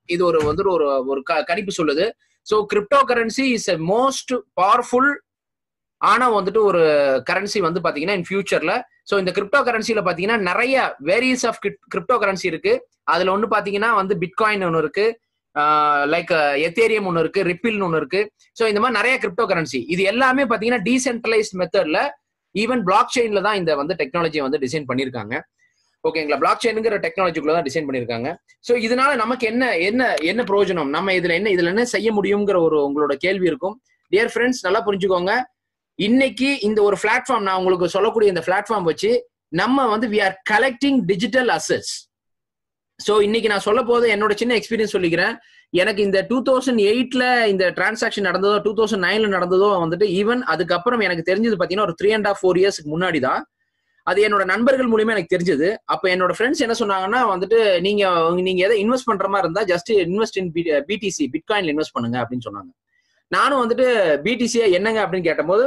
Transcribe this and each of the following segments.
இது ஒரு வந்து ஒரு ஒரு க- கணிப்பு சொல்லுது so crypto currency is a most powerful ஆனா வந்துட்டு ஒரு கரன்சி வந்து பாத்தீங்கன்னா இன் ஃபியூச்சர்ல ஸோ இந்த கிரிப்டோ கரன்சில பாத்தீங்கன்னா நிறைய வேரியஸ் ஆஃப் கிரிப்டோ கரன்சி இருக்கு அதுல ஒன்று பாத்தீங்கன்னா வந்து பிட்காயின் ஒன்று இருக்கு லைக் எத்தேரியம் ஒன்று இருக்கு ரிப்பில்னு ஒன்று இருக்கு ஸோ இந்த மாதிரி நிறைய கிரிப்டோ கரன்சி இது எல்லாமே பாத்தீங்கன்னா டீசென்ட்ரலைஸ்ட் மெத்தட்ல ஈவன் பிளாக் செயின்ல தான் இந்த வந்து டெக்னாலஜியை வந்து டிசைன் பண்ணியிருக்காங்க ஓகேங்களா பிளாக் செயினுங்கிற டெக்னாலஜிக்குள்ள தான் டிசைன் பண்ணியிருக்காங்க ஸோ இதனால நமக்கு என்ன என்ன என்ன பிரயோஜனம் நம்ம இதுல என்ன இதுல என்ன செய்ய முடியுங்கிற ஒரு உங்களோட கேள்வி இருக்கும் டியர் ஃப்ரெண்ட்ஸ் நல்லா புரிஞ்சுக்கோங்க இன்னைக்கு இந்த ஒரு பிளாட்ஃபார்ம் நான் உங்களுக்கு சொல்லக்கூடிய இந்த பிளாட்ஃபார்ம் வச்சு நம்ம வந்து we are collecting digital assets so இன்னைக்கு நான் சொல்ல போது என்னோட சின்ன எக்ஸ்பீரியன்ஸ் சொல்லிக்கிறேன் எனக்கு இந்த டூ தௌசண்ட் எயிட்ல இந்த டிரான்சாக்ஷன் நடந்ததோ டூ தௌசண்ட் நைன்ல நடந்ததோ வந்துட்டு ஈவன் அதுக்கப்புறம் எனக்கு தெரிஞ்சது பார்த்தீங்கன்னா ஒரு த்ரீ அண்ட் ஆஃப் ஃபோர் இயர்ஸ்க்கு முன்னாடி தான் அது என்னோட நண்பர்கள் மூலியமா எனக்கு தெரிஞ்சது அப்ப என்னோட ஃப்ரெண்ட்ஸ் என்ன சொன்னாங்கன்னா வந்துட்டு நீங்க நீங்க எதை இன்வெஸ்ட் பண்ற மாதிரி இருந்தா ஜஸ்ட் இன்வெஸ்ட் இன் பிடிசி பிட்காயின்ல இன்வெஸ்ட் பண்ணுங்க அப்படின்னு சொன்னாங்க நானும் வந்துட்டு பிடிசியை என்னங்க அப்படின்னு கேட்டபோது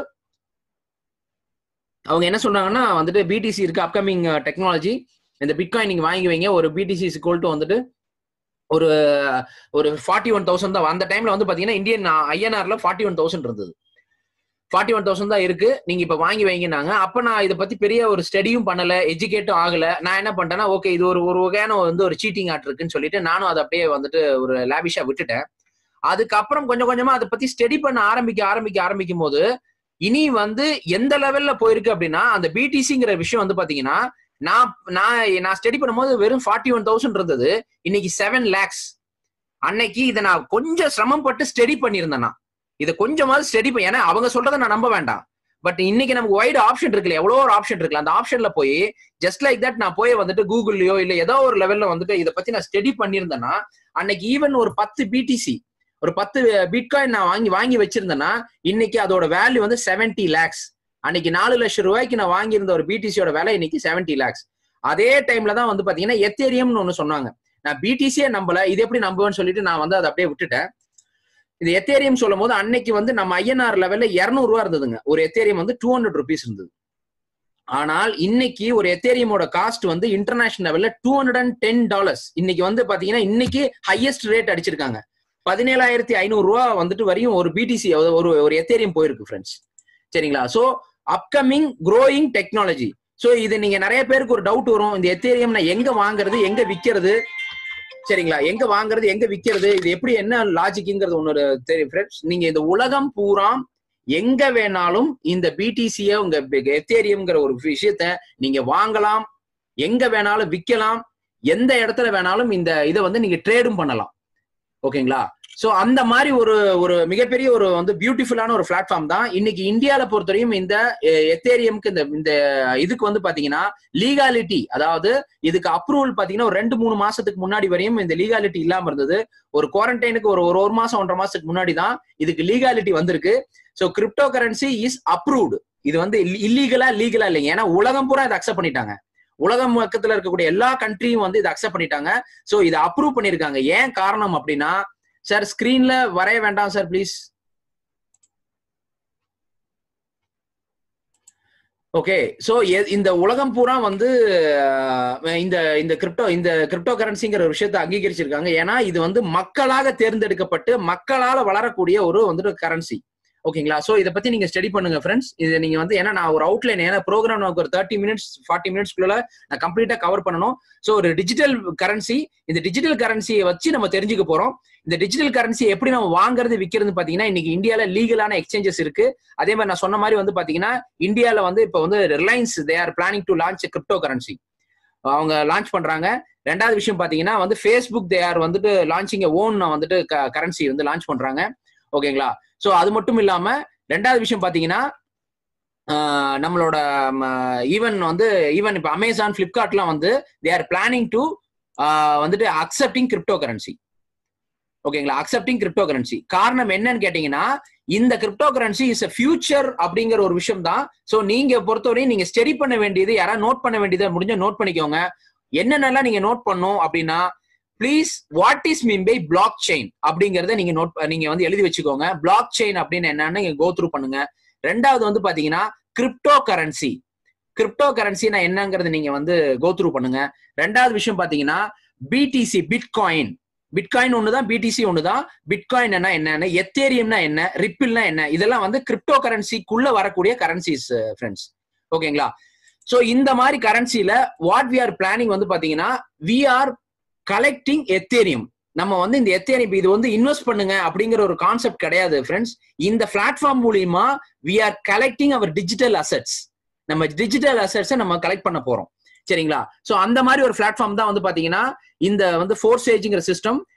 அவங்க என்ன சொன்னாங்கன்னா வந்துட்டு பிடிசி இருக்கு அப்கமிங் டெக்னாலஜி இந்த பிட்காயின் நீங்க வாங்கி வைங்க ஒரு பிடிசி டு வந்துட்டு ஒரு ஒரு ஃபார்ட்டி ஒன் தௌசண்ட் தான் அந்த டைம்ல வந்து பாத்தீங்கன்னா இந்தியன் ஐஎன்ஆர்ல ஃபார்ட்டி ஒன் தௌசண்ட் இருந்தது ஃபார்ட்டி ஒன் தௌசண்ட் தான் இருக்கு நீங்க இப்ப வாங்கி வைங்கினாங்க அப்ப நான் இதை பத்தி பெரிய ஒரு ஸ்டடியும் பண்ணல எஜுகேட்டும் ஆகல நான் என்ன பண்ணிட்டேன்னா ஓகே இது ஒரு ஒரு வகையான வந்து ஒரு சீட்டிங் ஆட் இருக்குன்னு சொல்லிட்டு நானும் அதை அப்படியே வந்துட்டு ஒரு லேபிஷா விட்டுட்டேன் அதுக்கப்புறம் கொஞ்சம் கொஞ்சமா அதை பத்தி ஸ்டடி பண்ண ஆரம்பிக்க ஆரம்பிக்க ஆரம்பிக்கும் போது இனி வந்து எந்த லெவல்ல போயிருக்கு அப்படின்னா அந்த பிடிசிங்கிற விஷயம் வந்து பாத்தீங்கன்னா நான் நான் நான் ஸ்டடி பண்ணும்போது வெறும் ஃபார்ட்டி ஒன் தௌசண்ட் இருந்தது இன்னைக்கு செவன் லேக்ஸ் அன்னைக்கு இதை நான் கொஞ்சம் சிரமப்பட்டு ஸ்டடி பண்ணியிருந்தேன்னா இதை கொஞ்சமாவது ஸ்டடி பண்ணி ஏன்னா அவங்க சொல்றதை நான் நம்ப வேண்டாம் பட் இன்னைக்கு நமக்கு வைடு ஆப்ஷன் இருக்குல்ல எவ்வளோ ஒரு ஆப்ஷன் இருக்குல்ல அந்த ஆப்ஷன்ல போய் ஜஸ்ட் லைக் தட் நான் போய் வந்துட்டு கூகுள்லயோ இல்ல ஏதோ ஒரு லெவல்ல வந்துட்டு இதை பத்தி நான் ஸ்டடி பண்ணியிருந்தேன்னா அன்னைக்கு ஈவன் ஒரு பத்து பிடிசி ஒரு பத்து பிட்காயின் நான் வாங்கி வாங்கி வச்சிருந்தேன்னா இன்னைக்கு அதோட வேல்யூ வந்து செவன்டி லேக்ஸ் அன்னைக்கு நாலு லட்சம் ரூபாய்க்கு நான் வாங்கியிருந்த ஒரு பிடிசியோட விலை இன்னைக்கு செவன்டி லேக்ஸ் அதே டைம்ல தான் வந்து பாத்தீங்கன்னா எத்தேரியம்னு ஒண்ணு சொன்னாங்க நான் பிடிசியே நம்பல இது எப்படி நம்புவேன்னு சொல்லிட்டு நான் வந்து அதை அப்படியே விட்டுட்டேன் இது எத்தேரியம் சொல்லும் போது அன்னைக்கு வந்து நம்ம ஐஎன்ஆர் லெவல்ல இருநூறு ரூபா இருந்ததுங்க ஒரு எத்தேரியம் வந்து டூ ஹண்ட்ரட் ருபீஸ் இருந்தது ஆனால் இன்னைக்கு ஒரு எத்தேரியமோட காஸ்ட் வந்து இன்டர்நேஷனல் லெவல்ல two hundred and ten dollars இன்னைக்கு வந்து பாத்தீங்கன்னா இன்னைக்கு ஹையஸ்ட் ரேட் அடிச்சிருக்காங்க பதினேழாயிரத்தி ஐநூறு ரூபா வந்துட்டு வரையும் ஒரு பிடிசி ஒரு ஒரு எத்தேரியம் போயிருக்கு ஃப்ரெண்ட்ஸ் சரிங்களா so upcoming growing technology so இது நீங்க நிறைய பேருக்கு ஒரு டவுட் வரும் இந்த எத்தேரியம் நான் எங்க வாங்குறது எங்க விக்கிறது சரிங்களா எங்க வாங்குறது எங்க விக்கிறது இது எப்படி என்ன லாஜிக்ங்கிறது ஒன்னு தெரியும் ஃப்ரெண்ட்ஸ் நீங்க இந்த உலகம் பூரா எங்க வேணாலும் இந்த பிடிசிய உங்க எத்தேரியம்ங்கிற ஒரு விஷயத்த நீங்க வாங்கலாம் எங்க வேணாலும் விற்கலாம் எந்த இடத்துல வேணாலும் இந்த இதை வந்து நீங்க ட்ரேடும் பண்ணலாம் ஓகேங்களா சோ அந்த மாதிரி ஒரு ஒரு மிகப்பெரிய ஒரு வந்து பியூட்டிஃபுல்லான ஒரு பிளாட்ஃபார்ம் தான் இன்னைக்கு இந்தியால பொறுத்தவரையும் இந்த எத்தேரியம்க்கு இந்த இந்த இதுக்கு வந்து பாத்தீங்கன்னா லீகாலிட்டி அதாவது இதுக்கு அப்ரூவல் பாத்தீங்கன்னா ஒரு ரெண்டு மூணு மாசத்துக்கு முன்னாடி வரையும் இந்த லீகாலிட்டி இல்லாம இருந்தது ஒரு குவாரண்டைனுக்கு ஒரு ஒரு ஒரு மாசம் ஒன்றரை மாசத்துக்கு முன்னாடி தான் இதுக்கு லீகாலிட்டி வந்திருக்கு so crypto currency is approved இது வந்து இல்லீகலா லீகலா இல்லைங்க ஏன்னா உலகம் பூரா இதை அக்செப்ட் பண்ணிட்டாங்க உலகம் பக்கத்துல இருக்கக்கூடிய எல்லா கண்ட்ரியும் வந்து இதை அக்செப்ட் பண்ணிட்டாங்க ஸோ இதை அப்ரூவ் பண்ணிருக்காங்க ஏன் காரணம் அப்படின்னா சார் ஸ்கிரீன்ல வரைய வேண்டாம் சார் ப்ளீஸ் ஓகே சோ இந்த உலகம் பூரா வந்து இந்த இந்த கிரிப்டோ இந்த கிரிப்டோ கரன்சிங்கிற ஒரு விஷயத்தை அங்கீகரிச்சிருக்காங்க ஏன்னா இது வந்து மக்களாக தேர்ந்தெடுக்கப்பட்டு மக்களால வளரக்கூடிய ஒரு வந்துட்டு கரன்சி ஓகேங்களா சோ இதை பத்தி நீங்க ஸ்டடி பண்ணுங்க ஃப்ரெண்ட்ஸ் இது நீங்க வந்து ஏன்னா நான் ஒரு அவுட்லைன் ஏன்னா ப்ரோக்ராம் நமக்கு ஒரு தேர்ட்டி மினிட்ஸ் ஃபார்ட்டி மினிட்ஸ்க்குள்ள நான் கம்ப்ளீட்டா கவர் பண்ணணும் ஸோ ஒரு டிஜிட்டல் கரன்சி இந்த டிஜிட்டல் கரன்சியை வச்சு நம்ம தெரிஞ்சுக்க போறோம் இந்த டிஜிட்டல் கரன்சி எப்படி நம்ம வாங்குறது விற்கிறது பாத்தீங்கன்னா இன்னைக்கு இந்தியால லீகலான எக்ஸ்சேஞ்சஸ் இருக்கு அதே மாதிரி நான் சொன்ன மாதிரி வந்து பாத்தீங்கன்னா இந்தியால வந்து இப்போ வந்து Reliance they are planning to launch crypto currency அவங்க லான்ச் பண்றாங்க ரெண்டாவது விஷயம் பாத்தீங்கன்னா வந்து ஃபேஸ்புக் தே ஆர் வந்துட்டு லான்ச்சிங் ஓன் வந்துட்டு கரன்சி வந்து லான்ச் பண்றாங்க ஓகேங்களா ஸோ அது மட்டும் இல்லாம ரெண்டாவது விஷயம் பாத்தீங்கன்னா நம்மளோட ஈவன் வந்து ஈவன் இப்போ அமேசான் பிளிப்கார்ட்லாம் வந்து தே ஆர் பிளானிங் டு வந்துட்டு அக்செப்டிங் கிரிப்டோ கரன்சி ஓகேங்களா அக்செப்டிங் கிரிப்டோ கரன்சி காரணம் என்னன்னு கேட்டீங்கன்னா இந்த crypto currency is a future அப்படிங்கிற ஒரு விஷயம் தான் ஸோ நீங்க பொறுத்தவரையும் நீங்க ஸ்டடி பண்ண வேண்டியது யாராவது நோட் பண்ண வேண்டியதை முடிஞ்ச நோட் பண்ணிக்கோங்க என்னென்னலாம் நீங்க நோட் பண்ணும் அப்படின்னா please what is mean by blockchain அப்படிங்கறத நீங்க நோட் நீங்க வந்து எழுதி வச்சுக்கோங்க பிளாக் செயின் அப்படின்னு என்னன்னு நீங்க கோ த்ரூ பண்ணுங்க ரெண்டாவது வந்து பாத்தீங்கன்னா கிரிப்டோ கரன்சி கிரிப்டோ கரன்சினா என்னங்கிறது நீங்க வந்து கோ த்ரூ பண்ணுங்க ரெண்டாவது விஷயம் பாத்தீங்கன்னா பிடிசி பிட்காயின் பிட்காயின் ஒண்ணுதான் பிடிசி ஒண்ணுதான் பிட்காயின் என்ன என்னன்னு எத்தேரியம்னா என்ன ரிப்பிள்னா என்ன இதெல்லாம் வந்து கிரிப்டோ கரன்சிக்குள்ள வரக்கூடிய கரன்சிஸ் ஃப்ரெண்ட்ஸ் ஓகேங்களா சோ இந்த மாதிரி கரன்சில வாட் வி ஆர் பிளானிங் வந்து பாத்தீங்கன்னா வி ஆர் கலெக்டிங் எத்தேரியம் நம்ம வந்து இந்த எத்தேரியம் இது வந்து இன்வெஸ்ட் பண்ணுங்க அப்படிங்கிற ஒரு கான்செப்ட் கிடையாது ஃப்ரெண்ட்ஸ் இந்த பிளாட்ஃபார்ம் மூலியமா we are collecting our digital assets நம்ம டிஜிட்டல் அசெட்ஸை நம்ம கலெக்ட் பண்ண போறோம் சரிங்களா சோ அந்த மாதிரி ஒரு பிளாட்ஃபார்ம் தான் வந்து பாத்தீங்கன்னா இந்த வந்து ஃபோர் ஸ்டேஜ்ங்கிற சிஸ்டம்